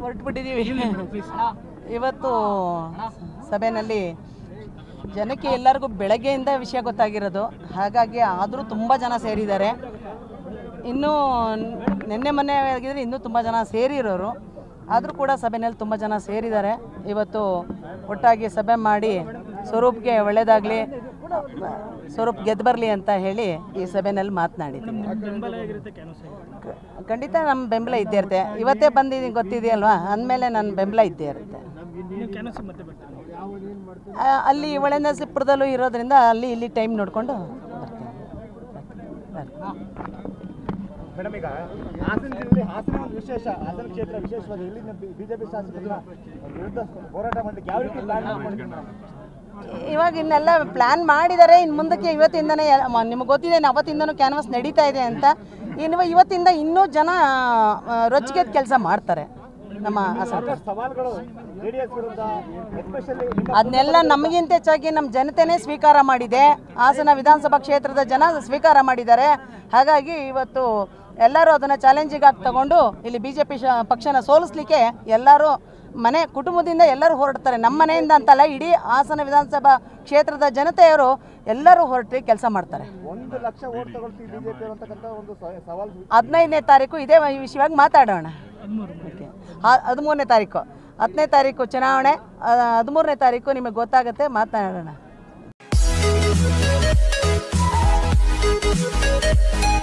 ಹೊರಟ್ಬಿಟ್ಟಿದ್ದೀವಿ ಇವತ್ತು ಸಭೆಯಲ್ಲಿ ಜನಕ್ಕೆ ಎಲ್ಲರಿಗೂ ಬೆಳಗ್ಗೆಯಿಂದ ವಿಷಯ ಗೊತ್ತಾಗಿರೋದು ಹಾಗಾಗಿ ಆದರೂ ತುಂಬ ಜನ ಸೇರಿದ್ದಾರೆ ಇನ್ನೂ ನಿನ್ನೆ ಮೊನ್ನೆ ಆಗಿದ್ರೆ ಇನ್ನೂ ತುಂಬ ಜನ ಸೇರಿರೋರು ಆದರೂ ಕೂಡ ಸಭೆಯಲ್ಲಿ ತುಂಬ ಜನ ಸೇರಿದ್ದಾರೆ ಇವತ್ತು ಒಟ್ಟಾಗಿ ಸಭೆ ಮಾಡಿ ಸ್ವರೂಪ್ಗೆ ಒಳ್ಳೆಯದಾಗಲಿ ಸ್ವರೂಪ್ ಗೆದ್ದು ಬರಲಿ ಅಂತ ಹೇಳಿ ಈ ಸಭೆಯಲ್ಲಿ ಮಾತನಾಡಿದ್ದೀನಿ ಕ- ಖಂಡಿತ ನಮ್ಮ ಬೆಂಬಲ ಇದ್ದೇ ಇರುತ್ತೆ ಇವತ್ತೇ ಬಂದಿದ್ದೀನಿ ಗೊತ್ತಿದೆಯಲ್ವಾ ಅಂದಮೇಲೆ ನನ್ನ ಬೆಂಬಲ ಇದ್ದೇ ಇರುತ್ತೆ ಆ, ಅಲ್ಲಿ ಒಳನರಸೀಪುರದಲ್ಲೂ ಇರೋದ್ರಿಂದ ಅಲ್ಲಿ ಇಲ್ಲಿ ಟೈಮ್ ನೋಡಿಕೊಂಡು ಬರ್ತೀನಿ ಬರ್ತೀನಿ. ಮೇಡಮ್ ಈಗ ಹಾಸನ ಜಿಲ್ಲೆಯಲ್ಲಿ ಹಾಸನ ಒಂದು ವಿಶೇಷ ಹಾಸನ ಕ್ಷೇತ್ರ ವಿಶೇಷವಾಗಿ ಇಲ್ಲಿನ ಬಿಜೆಪಿ ಶಾಸಕರ ವಿರುದ್ಧ ಹೋರಾಟ ಮಾಡಲಿಕ್ಕೆ ಯಾವ ರೀತಿ ಪ್ಲಾನ್ ಮಾಡ್ಕೊಂಡಿದ್ದೀರಿ ಮೇಡಮ್ ಇವಾಗ ಇನ್ನೆಲ್ಲ ಪ್ಲ್ಯಾನ್ ಮಾಡಿದ್ದಾರೆ ಇನ್ನು ಮುಂದಕ್ಕೆ ಇವತ್ತಿಂದನೇ ನಿಮಗೆ ಗೊತ್ತಿದೆ ಅವತ್ತಿಂದನೂ ಕ್ಯಾನ್ವಾಸ್ ನಡೀತಾ ಇದೆ ಅಂತ ಇನ್ನು ಇವತ್ತಿಂದ ಇನ್ನೂ ಜನ ರೊಚ್ಚಿಗೆದ ಕೆಲಸ ಮಾಡ್ತಾರೆ ನಮ್ಮ ಹಾಸನ ಸವಾಲುಗಳು ಜೆಡಿಎಸ್ ವಿರುದ್ಧ ಎಸ್ಪೆಷಲಿ ನಿಮ್ಮ ಅದನ್ನೆಲ್ಲ ನಮಗಿಂತ ಹೆಚ್ಚಾಗಿ ನಮ್ಮ ಜನತೆನೇ ಸ್ವೀಕಾರ ಮಾಡಿದೆ ಹಾಸನ ವಿಧಾನಸಭಾ ಕ್ಷೇತ್ರದ ಜನ ಸ್ವೀಕಾರ ಮಾಡಿದ್ದಾರೆ ಹಾಗಾಗಿ ಇವತ್ತು ಎಲ್ಲರೂ ಅದನ್ನು ಚಾಲೆಂಜಿಗಾಗಿ ತಗೊಂಡು ಇಲ್ಲಿ ಬಿ ಜೆ ಪಿ ಪಕ್ಷನ ಸೋಲಿಸ್ಲಿಕ್ಕೆ ಎಲ್ಲರೂ ಮನೆ ಕುಟುಂಬದಿಂದ ಎಲ್ಲರೂ ಹೊರಡ್ತಾರೆ ನಮ್ಮ ಮನೆಯಿಂದ ಅಂತಲ್ಲ ಇಡೀ ಹಾಸನ ವಿಧಾನಸಭಾ ಕ್ಷೇತ್ರದ ಜನತೆಯವರು ಎಲ್ಲರೂ ಹೊರಟಿ ಕೆಲಸ ಮಾಡ್ತಾರೆ ಒಂದು ಲಕ್ಷ ಓಟ್ ತಗೊಳ್ತೀವಿ ಬಿಜೆಪಿ ಅಂತಕ್ಕಂಥ ಒಂದು ಸ- ಸವಾಲು ಹದಿನೈದನೇ ತಾರೀಕು ಇದೇ ವಿಷಯವಾಗಿ ಮಾತಾಡೋಣ ಓಕೆ ಹದಿಮೂರನೇ ತಾರೀಕು ಹತ್ತನೇ ತಾರೀಕು ಚುನಾವಣೆ ಹದಿಮೂರನೇ ತಾರೀಕು ನಿಮಗೆ ಗೊತ್ತಾಗುತ್ತೆ ಮಾತನಾಡೋಣ